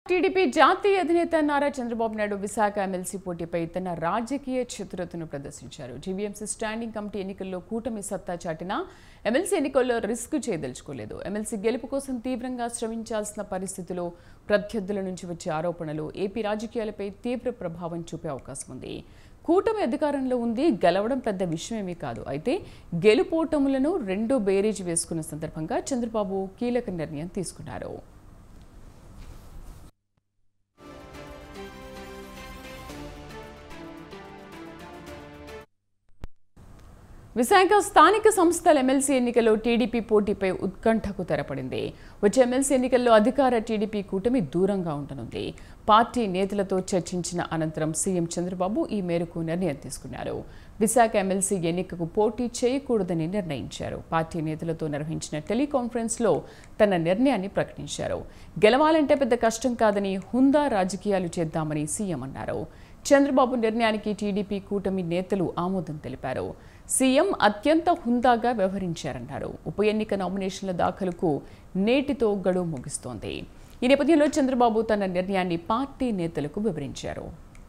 TDP జాతీయ అధినేత Nara Chandrababu Naidu Visakha MLC పోటీపై తన రాజకీయ చతురతను ప్రదర్శించారు జీవీఎంసీ స్టాండింగ్ కమిటీ ఎన్నికల్లో కూటమి సత్తా చాటినా ఎమ్మెల్సీ ఎన్నికల్లో రిస్క్ చేయదలుచుకోలేదు ఎమ్మెల్సీ గెలుపు కోసం తీవ్రంగా శ్రమించాల్సిన పరిస్థితిలో ప్రత్యర్థుల నుంచి వచ్చే ఆరోపణలు ఏపీ రాజకీయాలపై తీవ్ర ప్రభావం చూపే అవకాశం ఉంది కూటమి అధికారంలో ఉంది గెలవడం పెద్ద విషయమేమీ కాదు అయితే గెలుపోటములను రెండో బేరీజ్ వేసుకున్న సందర్భంగా చంద్రబాబు కీలక నిర్ణయం తీసుకున్నారు విశాఖ స్థానిక సంస్థల ఎమ్మెల్సీ ఎన్నికల్లో టీడీపీ పోటీపై ఉత్కంఠకు తెరపడింది వచ్చే ఎమ్మెల్సీ ఎన్నికల్లో అధికార టీడీపీ కూటమి దూరంగా ఉండనుంది పార్టీ నేతలతో చర్చించిన అనంతరం సీఎం చంద్రబాబు ఈ మేరకు నిర్ణయం తీసుకున్నారు విశాఖ ఎమ్మెల్సీ ఎన్నికకు పోటీ చేయకూడదని నిర్ణయించారు పార్టీ నేతలతో నిర్వహించిన టెలికాన్ఫరెన్స్లో తన నిర్ణయాన్ని ప్రకటించారు గెలవాలంటే పెద్ద కష్టం కాదని హుందా రాజకీయాలు చేద్దామని సీఎం అన్నారు చంద్రబాబు నిర్ణయానికి టీడీపీ కూటమి నేతలు ఆమోదం తెలిపారు సీఎం అత్యంత హుందాగా వ్యవహరించారన్నారు ఉప ఎన్నిక నామినేషన్ల దాఖలుకు నేటితో గడువు ముగుస్తోంది ఈ నేపథ్యంలో చంద్రబాబు తన నిర్ణయాన్ని పార్టీ నేతలకు వివరించారు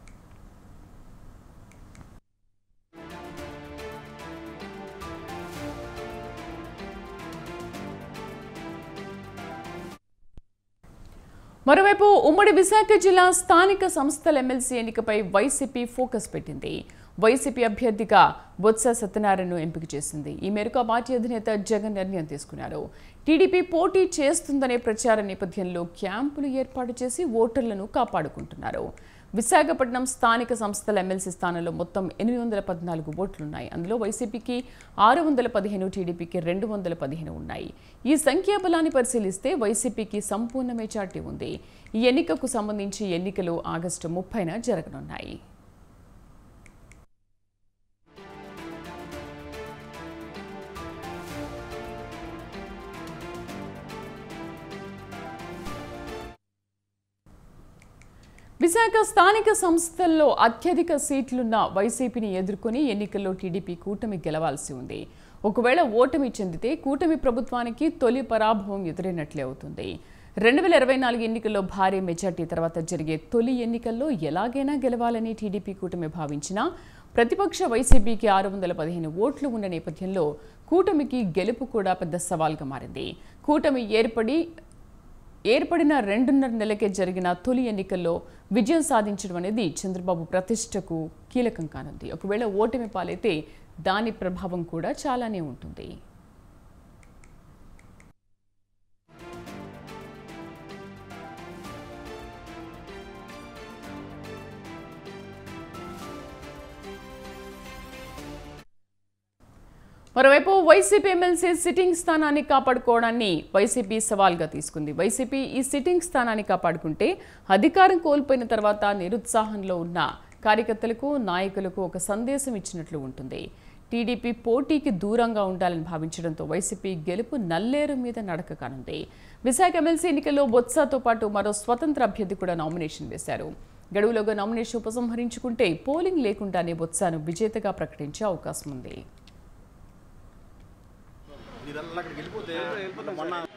మరోవైపు ఉమ్మడి విశాఖ జిల్లా స్థానిక సంస్థల ఎమ్మెల్సీ ఎన్నికపై వైసీపీ ఫోకస్ పెట్టింది వైసీపీ అభ్యర్థిగా బొత్స సత్యనారాయణను ఎంపిక చేసింది ఈ మేరకు ఆ పార్టీ అధినేత జగన్ నిర్ణయం తీసుకున్నారు టీడీపీ పోటీ చేస్తుందనే ప్రచార నేపథ్యంలో క్యాంపులు ఏర్పాటు చేసి ఓటర్లను కాపాడుకుంటున్నారు విశాఖపట్నం స్థానిక సంస్థల ఎమ్మెల్సీ స్థానంలో మొత్తం ఎనిమిది వందల పద్నాలుగు ఓట్లున్నాయి అందులో వైసీపీకి ఆరు వందల పదిహేను టీడీపీకి రెండు వందల పదిహేను ఉన్నాయి ఈ సంఖ్యాబలాన్ని పరిశీలిస్తే వైసీపీకి సంపూర్ణ మెజార్టీ ఉంది ఈ ఎన్నికకు సంబంధించి ఎన్నికలు ఆగస్టు ముప్పైన జరగనున్నాయి విశాఖ స్థానిక సంస్థల్లో అత్యధిక సీట్లున్న వైసీపీని ఎదుర్కొని ఎన్నికల్లో టీడీపీ కూటమి గెలవాల్సి ఉంది ఒకవేళ ఓటమి చెందితే కూటమి ప్రభుత్వానికి తొలి పరాభవం ఎదురైనట్లే అవుతుంది రెండు వేల ఇరవై నాలుగు ఎన్నికల్లో భారీ మెజార్టీ తర్వాత జరిగే తొలి ఎన్నికల్లో ఎలాగైనా గెలవాలని టీడీపీ కూటమి భావించినా ప్రతిపక్ష వైసీపీకి ఆరు వందల పదిహేను ఓట్లు ఉన్న నేపథ్యంలో కూటమికి గెలుపు కూడా పెద్ద సవాల్గా మారింది కూటమి ఏర్పడి ఏర్పడిన రెండున్నర నెలకే జరిగిన తొలి ఎన్నికల్లో విజయం సాధించడం అనేది చంద్రబాబు ప్రతిష్టకు కీలకం కానుంది ఒకవేళ ఓటమి పాలైతే దాని ప్రభావం కూడా చాలానే ఉంటుంది మరోవైపు వైసీపీ ఎమ్మెల్సీ సిట్టింగ్ స్థానాన్ని కాపాడుకోవడాన్ని వైసీపీ సవాల్గా తీసుకుంది వైసీపీ ఈ సిట్టింగ్ స్థానాన్ని కాపాడుకుంటే అధికారం కోల్పోయిన తర్వాత నిరుత్సాహంలో ఉన్న కార్యకర్తలకు నాయకులకు ఒక సందేశం ఇచ్చినట్లు ఉంటుంది టీడీపీ పోటీకి దూరంగా ఉండాలని భావించడంతో వైసీపీ గెలుపు నల్లేరు మీద నడక కానుంది విశాఖ ఎమ్మెల్సీ ఎన్నికల్లో బొత్సాతో పాటు మరో స్వతంత్ర అభ్యర్థి కూడా నామినేషన్ వేశారు గడువులోగా నామినేషన్ ఉపసంహరించుకుంటే పోలింగ్ లేకుండానే బొత్సాను విజేతగా ప్రకటించే అవకాశం ఉంది మీరల్లా అక్కడికి వెళ్ళిపోతే మొన్న